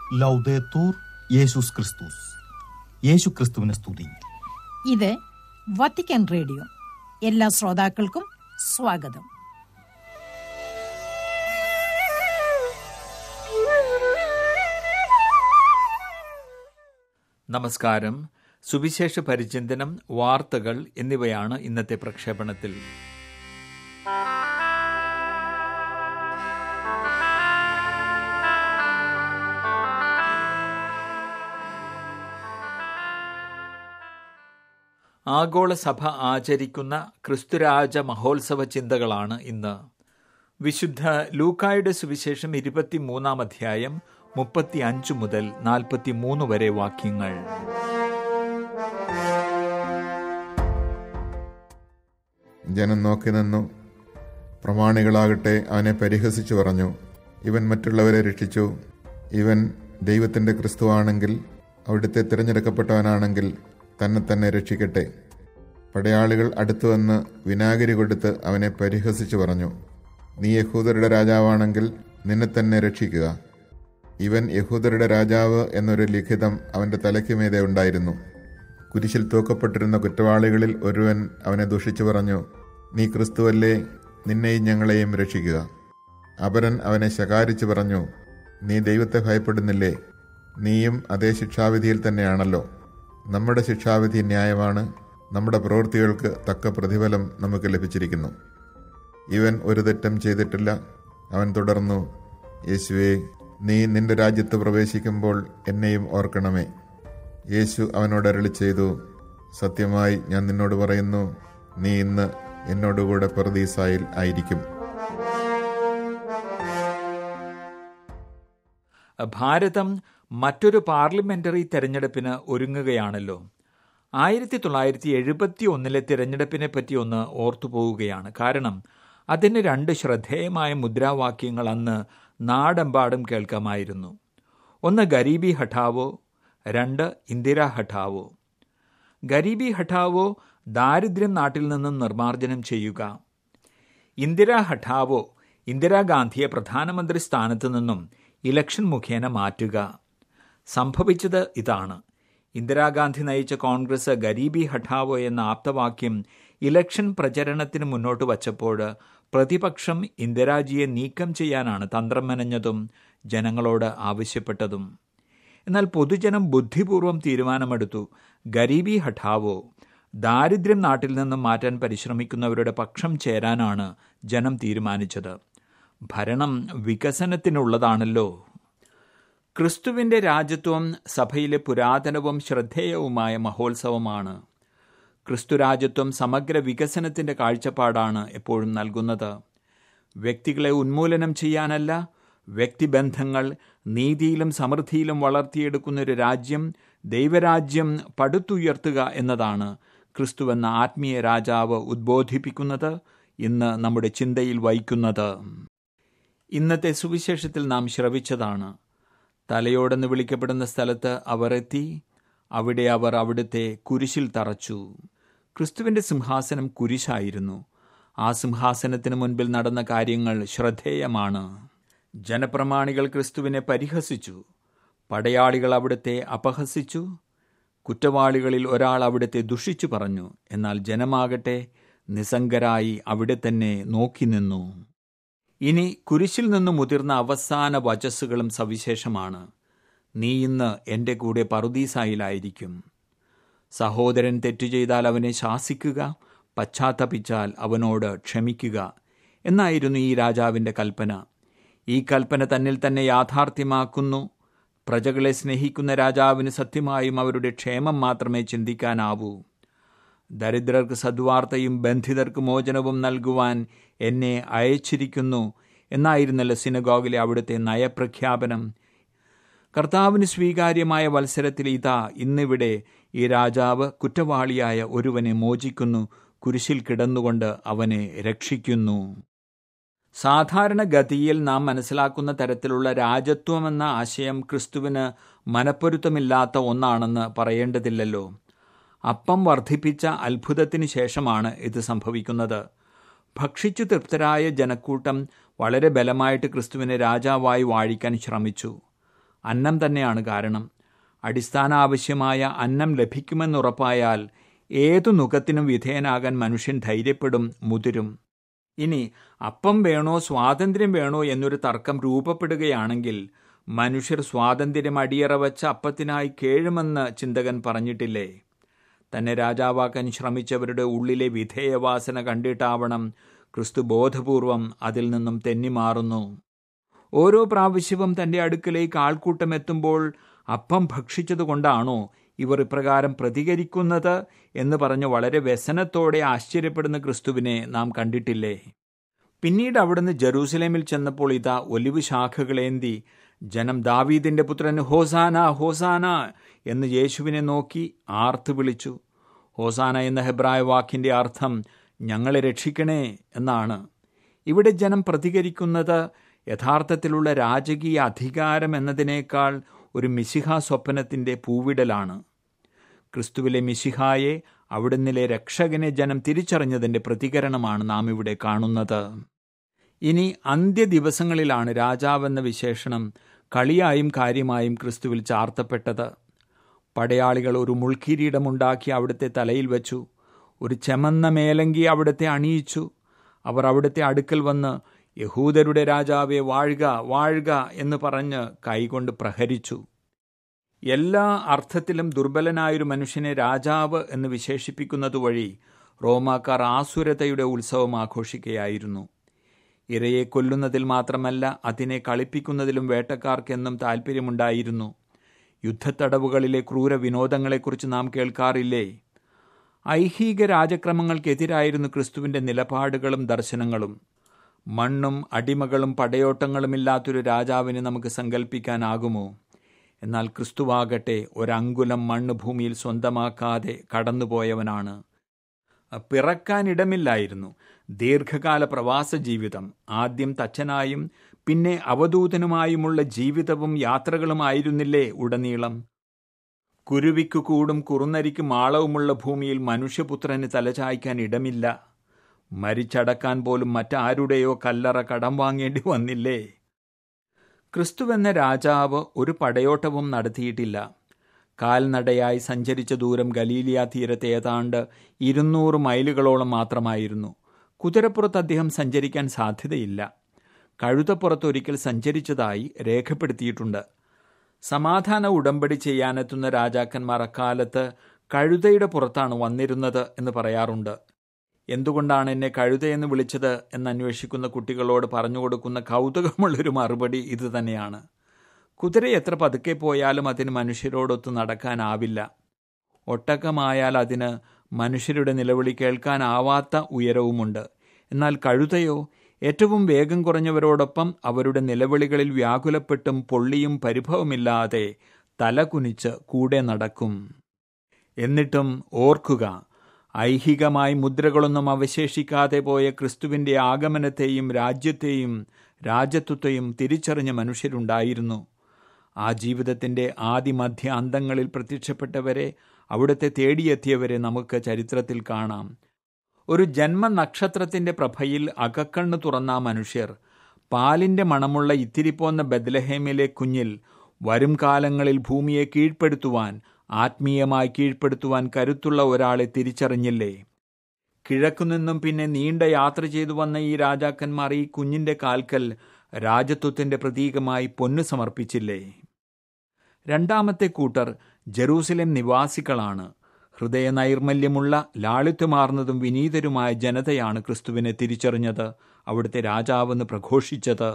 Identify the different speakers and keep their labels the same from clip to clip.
Speaker 1: ലൗദേത്തൂർ യേശുസ് ക്രിസ്തുസ് യേശു ക്രിസ്തുവിനെ സ്തുതി
Speaker 2: ഇത് വത്തിക്കാൻ റേഡിയോ എല്ലാ ശ്രോതാക്കൾക്കും സ്വാഗതം
Speaker 3: നമസ്കാരം സുവിശേഷ പരിചിന്തനം വാർത്തകൾ എന്നിവയാണ് ഇന്നത്തെ പ്രക്ഷേപണത്തിൽ ആഗോള സഭ ആചരിക്കുന്ന ക്രിസ്തുരാജ മഹോത്സവ ചിന്തകളാണ് ഇന്ന് വിശുദ്ധ ലൂക്കായുടെ സുവിശേഷം ഇരുപത്തിമൂന്നാം അധ്യായം മുപ്പത്തി അഞ്ച് മുതൽ നാൽപ്പത്തിമൂന്ന് വരെ വാക്യങ്ങൾ
Speaker 4: ജനം നോക്കി നിന്നു പ്രമാണികളാകട്ടെ അവനെ പരിഹസിച്ചു പറഞ്ഞു ഇവൻ മറ്റുള്ളവരെ രക്ഷിച്ചു ഇവൻ ദൈവത്തിൻ്റെ ക്രിസ്തുവാണെങ്കിൽ അവിടുത്തെ തിരഞ്ഞെടുക്കപ്പെട്ടവനാണെങ്കിൽ തന്നെ തന്നെ രക്ഷിക്കട്ടെ പടയാളികൾ അടുത്തു വന്ന് വിനാഗിരി കൊടുത്ത് അവനെ പരിഹസിച്ചു പറഞ്ഞു നീ യഹൂദരുടെ രാജാവാണെങ്കിൽ നിന്നെ തന്നെ രക്ഷിക്കുക ഇവൻ യഹൂദരുടെ രാജാവ് എന്നൊരു ലിഖിതം അവന്റെ തലയ്ക്ക് മീതെ ഉണ്ടായിരുന്നു കുരിശിൽ തൂക്കപ്പെട്ടിരുന്ന കുറ്റവാളികളിൽ ഒരുവൻ അവനെ ദുഷിച്ചു പറഞ്ഞു നീ ക്രിസ്തുവല്ലേ നിന്നെയും ഞങ്ങളെയും രക്ഷിക്കുക അപരൻ അവനെ ശകാരിച്ചു പറഞ്ഞു നീ ദൈവത്തെ ഭയപ്പെടുന്നില്ലേ നീയും അതേ ശിക്ഷാവിധിയിൽ തന്നെയാണല്ലോ നമ്മുടെ ശിക്ഷാവിധി ന്യായമാണ് നമ്മുടെ പ്രവൃത്തികൾക്ക് തക്ക പ്രതിഫലം നമുക്ക് ലഭിച്ചിരിക്കുന്നു ഇവൻ ഒരു തെറ്റും ചെയ്തിട്ടില്ല അവൻ തുടർന്നു യേശുവേ നീ നിന്റെ രാജ്യത്ത് പ്രവേശിക്കുമ്പോൾ എന്നെയും ഓർക്കണമേ യേശു അവനോട് അരളി ചെയ്തു സത്യമായി ഞാൻ നിന്നോട് പറയുന്നു നീ ഇന്ന് എന്നോടുകൂടെ പ്രതീസായിൽ ആയിരിക്കും
Speaker 3: ഭാരതം മറ്റൊരു പാർലമെന്ററി തെരഞ്ഞെടുപ്പിന് ഒരുങ്ങുകയാണല്ലോ ആയിരത്തി തൊള്ളായിരത്തി എഴുപത്തി ഒന്നിലെ തിരഞ്ഞെടുപ്പിനെ പറ്റി ഒന്ന് ഓർത്തുപോവുകയാണ് കാരണം അതിന് രണ്ട് ശ്രദ്ധേയമായ മുദ്രാവാക്യങ്ങൾ അന്ന് നാടെമ്പാടും കേൾക്കാമായിരുന്നു ഒന്ന് ഗരീബി ഹഠാവോ രണ്ട് ഇന്ദിര ഹഠാവോ ഗരീബി ഹഠാവോ ദാരിദ്ര്യം നാട്ടിൽ നിന്നും നിർമ്മാർജ്ജനം ചെയ്യുക ഇന്ദിര ഹഠാവോ ഇന്ദിരാഗാന്ധിയെ പ്രധാനമന്ത്രി സ്ഥാനത്ത് നിന്നും ഇലക്ഷൻ മുഖേന മാറ്റുക സംഭവിച്ചത് ഇതാണ് ഇന്ദിരാഗാന്ധി നയിച്ച കോൺഗ്രസ് ഗരീബി ഹഠാവോ എന്ന ആപ്തവാക്യം ഇലക്ഷൻ പ്രചരണത്തിന് മുന്നോട്ട് വച്ചപ്പോൾ പ്രതിപക്ഷം ഇന്ദിരാജിയെ നീക്കം ചെയ്യാനാണ് തന്ത്രം മെനഞ്ഞതും ജനങ്ങളോട് ആവശ്യപ്പെട്ടതും എന്നാൽ പൊതുജനം ബുദ്ധിപൂർവം തീരുമാനമെടുത്തു ഗരീബി ഹഠാവോ ദാരിദ്ര്യം നാട്ടിൽ നിന്നും മാറ്റാൻ പരിശ്രമിക്കുന്നവരുടെ പക്ഷം ചേരാനാണ് ജനം തീരുമാനിച്ചത് ഭരണം വികസനത്തിനുള്ളതാണല്ലോ ക്രിസ്തുവിന്റെ രാജ്യത്വം സഭയിലെ പുരാതനവും ശ്രദ്ധേയവുമായ മഹോത്സവമാണ് ക്രിസ്തുരാജ്യത്വം സമഗ്ര വികസനത്തിന്റെ കാഴ്ചപ്പാടാണ് എപ്പോഴും നൽകുന്നത് വ്യക്തികളെ ഉന്മൂലനം ചെയ്യാനല്ല വ്യക്തിബന്ധങ്ങൾ നീതിയിലും സമൃദ്ധിയിലും വളർത്തിയെടുക്കുന്ന ഒരു രാജ്യം ദൈവരാജ്യം പടുത്തുയർത്തുക എന്നതാണ് ക്രിസ്തുവെന്ന ആത്മീയ രാജാവ് ഉദ്ബോധിപ്പിക്കുന്നത് ഇന്ന് നമ്മുടെ ചിന്തയിൽ വഹിക്കുന്നത് ഇന്നത്തെ സുവിശേഷത്തിൽ നാം ശ്രവിച്ചതാണ് തലയോടെന്ന് വിളിക്കപ്പെടുന്ന സ്ഥലത്ത് അവർ എത്തി അവിടെ അവർ അവിടുത്തെ കുരിശിൽ തറച്ചു ക്രിസ്തുവിന്റെ സിംഹാസനം കുരിശായിരുന്നു ആ സിംഹാസനത്തിന് മുൻപിൽ നടന്ന കാര്യങ്ങൾ ശ്രദ്ധേയമാണ് ജനപ്രമാണികൾ ക്രിസ്തുവിനെ പരിഹസിച്ചു പടയാളികൾ അവിടുത്തെ അപഹസിച്ചു കുറ്റവാളികളിൽ ഒരാൾ അവിടുത്തെ ദുഷിച്ചു പറഞ്ഞു എന്നാൽ ജനമാകട്ടെ നിസംഗരായി അവിടെ തന്നെ നോക്കി നിന്നു ഇനി കുരിശിൽ നിന്ന് മുതിർന്ന അവസാന വചസ്സുകളും സവിശേഷമാണ് നീ ഇന്ന് എൻ്റെ കൂടെ പറുദീസായിലായിരിക്കും സഹോദരൻ തെറ്റു ചെയ്താൽ അവനെ ശാസിക്കുക പശ്ചാത്തപിച്ചാൽ അവനോട് ക്ഷമിക്കുക എന്നായിരുന്നു ഈ രാജാവിൻ്റെ കൽപ്പന ഈ കൽപ്പന തന്നിൽ തന്നെ യാഥാർത്ഥ്യമാക്കുന്നു പ്രജകളെ സ്നേഹിക്കുന്ന രാജാവിന് സത്യമായും അവരുടെ ക്ഷേമം മാത്രമേ ചിന്തിക്കാനാവൂ ദരിദ്രർക്ക് സദ്വാർത്തയും ബന്ധിതർക്ക് മോചനവും നൽകുവാൻ എന്നെ അയച്ചിരിക്കുന്നു എന്നായിരുന്നല്ലോ സിനഗോഗിലെ അവിടുത്തെ നയപ്രഖ്യാപനം കർത്താവിന് സ്വീകാര്യമായ വത്സരത്തിൽ ഇതാ ഇന്നിവിടെ ഈ രാജാവ് കുറ്റവാളിയായ ഒരുവനെ മോചിക്കുന്നു കുരിശിൽ കിടന്നുകൊണ്ട് അവനെ രക്ഷിക്കുന്നു സാധാരണഗതിയിൽ നാം മനസ്സിലാക്കുന്ന തരത്തിലുള്ള രാജത്വമെന്ന ആശയം ക്രിസ്തുവിന് മനപ്പൊരുത്തമില്ലാത്ത ഒന്നാണെന്ന് പറയേണ്ടതില്ലല്ലോ അപ്പം വർദ്ധിപ്പിച്ച അത്ഭുതത്തിന് ശേഷമാണ് ഇത് സംഭവിക്കുന്നത് ഭക്ഷിച്ചു തൃപ്തരായ ജനക്കൂട്ടം വളരെ ബലമായിട്ട് ക്രിസ്തുവിനെ രാജാവായി വാഴിക്കാൻ ശ്രമിച്ചു അന്നം തന്നെയാണ് കാരണം അടിസ്ഥാന ആവശ്യമായ അന്നം ലഭിക്കുമെന്നുറപ്പായാൽ ഏതു നുഖത്തിനും വിധേയനാകാൻ മനുഷ്യൻ ധൈര്യപ്പെടും മുതിരും ഇനി അപ്പം വേണോ സ്വാതന്ത്ര്യം വേണോ എന്നൊരു തർക്കം രൂപപ്പെടുകയാണെങ്കിൽ മനുഷ്യർ സ്വാതന്ത്ര്യം അടിയറ വച്ച അപ്പത്തിനായി കേഴുമെന്ന് ചിന്തകൻ പറഞ്ഞിട്ടില്ലേ തന്നെ രാജാവാക്കാൻ ശ്രമിച്ചവരുടെ ഉള്ളിലെ വിധേയവാസന കണ്ടിട്ടാവണം ക്രിസ്തു ബോധപൂർവം അതിൽ നിന്നും തെന്നിമാറുന്നു ഓരോ പ്രാവശ്യവും തന്റെ അടുക്കലേക്ക് ആൾക്കൂട്ടം എത്തുമ്പോൾ അപ്പം ഭക്ഷിച്ചതുകൊണ്ടാണോ ഇവർ ഇപ്രകാരം പ്രതികരിക്കുന്നത് എന്ന് പറഞ്ഞ് വളരെ വ്യസനത്തോടെ ആശ്ചര്യപ്പെടുന്ന ക്രിസ്തുവിനെ നാം കണ്ടിട്ടില്ലേ പിന്നീട് അവിടുന്ന് ജെറൂസലേമിൽ ചെന്നപ്പോൾ ഇതാ ഒലിവ് ശാഖകളേന്തി ജനം ദാവീദിന്റെ പുത്രൻ ഹോസാന ഹോസാന എന്ന് യേശുവിനെ നോക്കി ആർത്തു വിളിച്ചു ഹോസാന എന്ന ഹെബ്രായ വാക്കിന്റെ അർത്ഥം ഞങ്ങളെ രക്ഷിക്കണേ എന്നാണ് ഇവിടെ ജനം പ്രതികരിക്കുന്നത് യഥാർത്ഥത്തിലുള്ള രാജകീയ അധികാരം എന്നതിനേക്കാൾ ഒരു മിശിഹ സ്വപ്നത്തിന്റെ പൂവിടലാണ് ക്രിസ്തുവിലെ മിശിഹായെ അവിടുന്നിലെ രക്ഷകനെ ജനം തിരിച്ചറിഞ്ഞതിന്റെ പ്രതികരണമാണ് നാം ഇവിടെ കാണുന്നത് ഇനി അന്ത്യ ദിവസങ്ങളിലാണ് രാജാവെന്ന വിശേഷണം കളിയായും കാര്യമായും ക്രിസ്തുവിൽ ചാർത്തപ്പെട്ടത് പടയാളികൾ ഒരു മുൾക്കിരീടമുണ്ടാക്കി അവിടുത്തെ തലയിൽ വെച്ചു ഒരു ചെമന്ന മേലങ്കി അവിടുത്തെ അണിയിച്ചു അവർ അവിടുത്തെ അടുക്കൽ വന്ന് യഹൂദരുടെ രാജാവെ വാഴുക വാഴുക എന്ന് പറഞ്ഞ് കൈകൊണ്ട് പ്രഹരിച്ചു എല്ലാ അർത്ഥത്തിലും ദുർബലനായൊരു മനുഷ്യനെ രാജാവ് എന്ന് വിശേഷിപ്പിക്കുന്നത് വഴി റോമാക്കാർ ആസുരതയുടെ ഉത്സവം ആഘോഷിക്കുകയായിരുന്നു ഇരയെ കൊല്ലുന്നതിൽ മാത്രമല്ല അതിനെ കളിപ്പിക്കുന്നതിലും വേട്ടക്കാർക്കെന്നും താൽപ്പര്യമുണ്ടായിരുന്നു യുദ്ധത്തടവുകളിലെ ക്രൂര വിനോദങ്ങളെക്കുറിച്ച് നാം കേൾക്കാറില്ലേ ഐഹിക രാജക്രമങ്ങൾക്കെതിരായിരുന്നു ക്രിസ്തുവിന്റെ നിലപാടുകളും ദർശനങ്ങളും മണ്ണും അടിമകളും പടയോട്ടങ്ങളുമില്ലാത്തൊരു രാജാവിനെ നമുക്ക് സങ്കല്പിക്കാനാകുമോ എന്നാൽ ക്രിസ്തുവാകട്ടെ ഒരങ്കുലം മണ്ണ് ഭൂമിയിൽ സ്വന്തമാക്കാതെ കടന്നുപോയവനാണ് പിറക്കാനിടമില്ലായിരുന്നു ദീർഘകാല പ്രവാസ ജീവിതം ആദ്യം തച്ചനായും പിന്നെ അവധൂതനുമായുമുള്ള ജീവിതവും യാത്രകളുമായിരുന്നില്ലേ ഉടനീളം കുരുവിക്കു കൂടും കുറുനരിക്ക് മാളവുമുള്ള ഭൂമിയിൽ മനുഷ്യപുത്രന് തലചായ്ക്കാൻ ഇടമില്ല മരിച്ചടക്കാൻ പോലും മറ്റാരുടെയോ കല്ലറ കടം വാങ്ങേണ്ടി വന്നില്ലേ ക്രിസ്തുവെന്ന രാജാവ് ഒരു പടയോട്ടവും നടത്തിയിട്ടില്ല കാൽനടയായി സഞ്ചരിച്ച ദൂരം ഗലീലിയ തീരത്ത് ഏതാണ്ട് ഇരുന്നൂറ് മൈലുകളോളം മാത്രമായിരുന്നു കുതിരപ്പുറത്ത് അദ്ദേഹം സഞ്ചരിക്കാൻ സാധ്യതയില്ല കഴുതപ്പുറത്ത് ഒരിക്കൽ സഞ്ചരിച്ചതായി രേഖപ്പെടുത്തിയിട്ടുണ്ട് സമാധാന ഉടമ്പടി ചെയ്യാനെത്തുന്ന രാജാക്കന്മാർ അക്കാലത്ത് കഴുതയുടെ പുറത്താണ് വന്നിരുന്നത് എന്ന് പറയാറുണ്ട് എന്തുകൊണ്ടാണ് എന്നെ കഴുതയെന്ന് വിളിച്ചത് എന്ന് അന്വേഷിക്കുന്ന കുട്ടികളോട് പറഞ്ഞു കൊടുക്കുന്ന കൗതുകമുള്ളൊരു മറുപടി ഇത് തന്നെയാണ് കുതിര എത്ര പതുക്കെ പോയാലും അതിന് മനുഷ്യരോടൊത്ത് നടക്കാനാവില്ല ഒട്ടകമായാൽ അതിന് മനുഷ്യരുടെ നിലവിളി കേൾക്കാനാവാത്ത ഉയരവുമുണ്ട് എന്നാൽ കഴുതയോ ഏറ്റവും വേഗം കുറഞ്ഞവരോടൊപ്പം അവരുടെ നിലവിളികളിൽ വ്യാകുലപ്പെട്ടും പൊള്ളിയും പരിഭവമില്ലാതെ തല കുനിച്ച് കൂടെ നടക്കും എന്നിട്ടും ഓർക്കുക ഐഹികമായി മുദ്രകളൊന്നും അവശേഷിക്കാതെ പോയ ക്രിസ്തുവിന്റെ ആഗമനത്തെയും രാജ്യത്തെയും രാജ്യത്വത്തെയും തിരിച്ചറിഞ്ഞ മനുഷ്യരുണ്ടായിരുന്നു ആ ജീവിതത്തിന്റെ ആദിമധ്യ അന്തങ്ങളിൽ പ്രത്യക്ഷപ്പെട്ടവരെ അവിടുത്തെ തേടിയെത്തിയവരെ നമുക്ക് ചരിത്രത്തിൽ കാണാം ഒരു ജന്മനക്ഷത്രത്തിന്റെ പ്രഭയിൽ അകക്കണ്ണ് തുറന്ന ആ മനുഷ്യർ പാലിന്റെ മണമുള്ള ഇത്തിരിപ്പോന്ന ബദ്ലഹേമിലെ കുഞ്ഞിൽ വരും കാലങ്ങളിൽ ഭൂമിയെ കീഴ്പ്പെടുത്തുവാൻ ആത്മീയമായി കീഴ്പ്പെടുത്തുവാൻ കരുത്തുള്ള ഒരാളെ തിരിച്ചറിഞ്ഞില്ലേ കിഴക്കുനിന്നും പിന്നെ നീണ്ട യാത്ര ചെയ്തു വന്ന ഈ രാജാക്കന്മാർ ഈ കുഞ്ഞിന്റെ കാൽക്കൽ രാജത്വത്തിന്റെ പ്രതീകമായി പൊന്നു സമർപ്പിച്ചില്ലേ രണ്ടാമത്തെ കൂട്ടർ ജെറൂസലേം നിവാസികളാണ് ഹൃദയ നൈർമല്യമുള്ള ലാളിത്യമാർന്നതും വിനീതരുമായ ജനതയാണ് ക്രിസ്തുവിനെ തിരിച്ചറിഞ്ഞത് അവിടുത്തെ രാജാവെന്ന് പ്രഘോഷിച്ചത്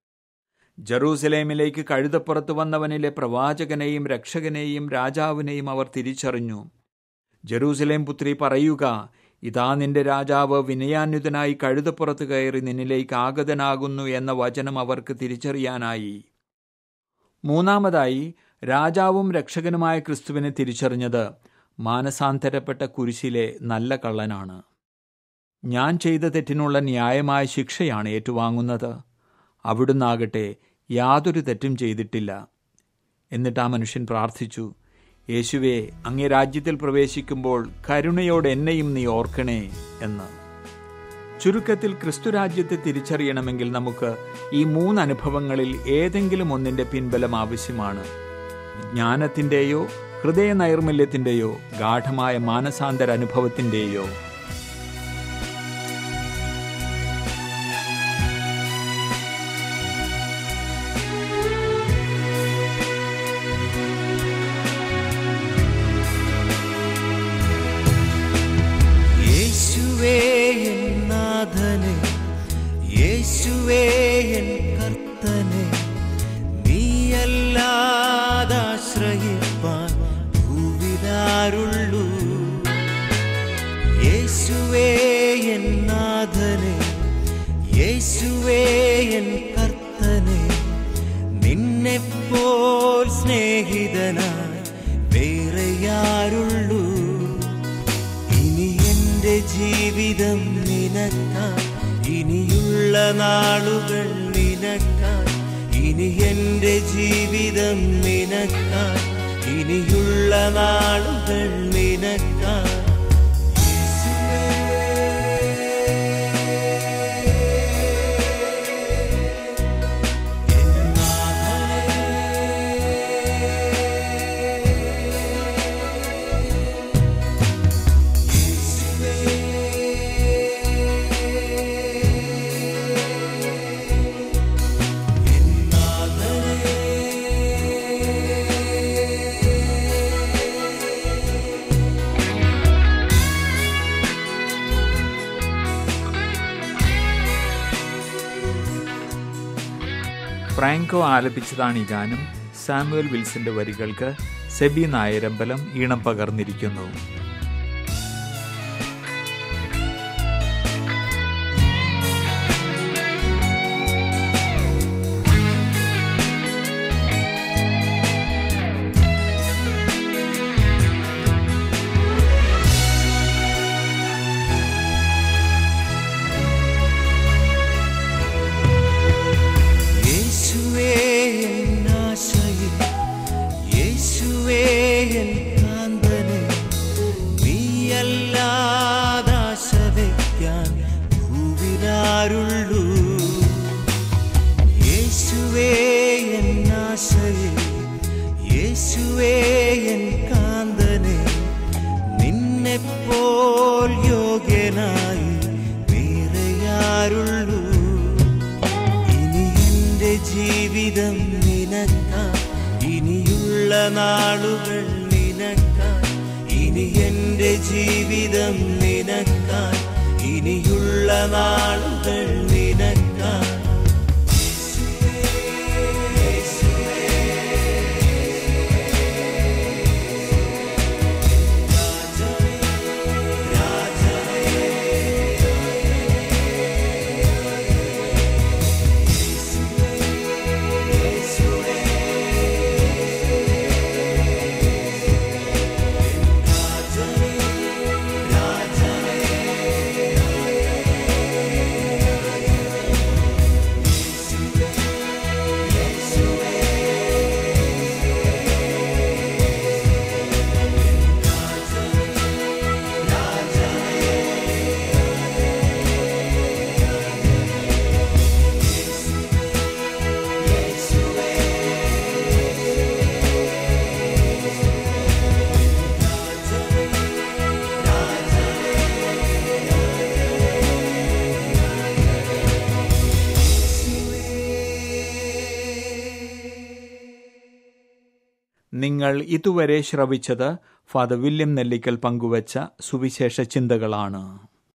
Speaker 3: ജെറൂസലേമിലേക്ക് കഴുതപ്പുറത്ത് വന്നവനിലെ പ്രവാചകനെയും രക്ഷകനെയും രാജാവിനെയും അവർ തിരിച്ചറിഞ്ഞു ജെറൂസലേം പുത്രി പറയുക ഇതാ നിന്റെ രാജാവ് വിനയാന്യുതനായി കഴുതപ്പുറത്ത് കയറി നിന്നിലേക്ക് ആഗതനാകുന്നു എന്ന വചനം അവർക്ക് തിരിച്ചറിയാനായി മൂന്നാമതായി രാജാവും രക്ഷകനുമായ ക്രിസ്തുവിനെ തിരിച്ചറിഞ്ഞത് മാനസാന്തരപ്പെട്ട കുരിശിലെ നല്ല കള്ളനാണ് ഞാൻ ചെയ്ത തെറ്റിനുള്ള ന്യായമായ ശിക്ഷയാണ് ഏറ്റുവാങ്ങുന്നത് അവിടുന്നാകട്ടെ യാതൊരു തെറ്റും ചെയ്തിട്ടില്ല എന്നിട്ട് ആ മനുഷ്യൻ പ്രാർത്ഥിച്ചു യേശുവെ അങ്ങേ രാജ്യത്തിൽ പ്രവേശിക്കുമ്പോൾ കരുണയോടെ എന്നെയും നീ ഓർക്കണേ എന്ന് ചുരുക്കത്തിൽ ക്രിസ്തുരാജ്യത്തെ തിരിച്ചറിയണമെങ്കിൽ നമുക്ക് ഈ മൂന്ന് അനുഭവങ്ങളിൽ ഏതെങ്കിലും ഒന്നിന്റെ പിൻബലം ആവശ്യമാണ് ജ്ഞാനത്തിൻ്റെയോ ഹൃദയ നൈർമല്യത്തിൻ്റെയോ ഗാഠമായ മാനസാന്തര അനുഭവത്തിൻ്റെയോ
Speaker 5: യേശുവേ എൻ നാഥനെ യേശുവേ എൻ കർത്തനെ നീയല്ലാതാശ്രയിപ്പാൻ ഭൂവിലാരുള്ളൂ യേശുവേ എൻ നാഥനെ യേശുവേ എൻ കർത്തനെ നിന്നെപ്പോൽ സ്നേഹിതനായി വേറെയാരുള്ളൂ ഇനി എന്റെ ജീവിതം നിനക്കാൻ ഇനിയുള്ള നാളുകൾ നിനക്കാൻ ഇനി എന്റെ ജീവിതം നിനക്കാൻ ഇനിയുള്ള നാളുകൾ നിനക്കാൻ
Speaker 3: ഫ്രാങ്കോ ആലപിച്ചതാണ് ഈ ഗാനം സാമുവൽ വിൽസിന്റെ വരികൾക്ക് സെബി നായരമ്പലം ഈണം പകർന്നിരിക്കുന്നു
Speaker 5: യേശുവേ എൻ ആശയിൽ യേശുവേ എൻ കാന്തനെ നീയല്ലാതാശ വയ്ക്കാൻ ഭൂവിലാരുള്ളൂ യേശുവേ എൻ ആശയിൽ യേശുവേ എൻ കാന്തനെ നിന്നെപ്പോൽ യോഗ്യനായി വേറെയാരുള്ളൂ ഇനി എന്റെ ജീവിതം നിനക്കാൻ ഇനിയുള്ള നാളുകൾ നിനക്കാൻ ഇനി എന്റെ ജീവിതം നിനക്കാൻ ഇനിയുള്ള നാളുകൾ നിനക്കാൻ
Speaker 3: നിങ്ങൾ ഇതുവരെ ശ്രവിച്ചത് ഫാദർ വില്യം നെല്ലിക്കൽ പങ്കുവച്ച സുവിശേഷ ചിന്തകളാണ്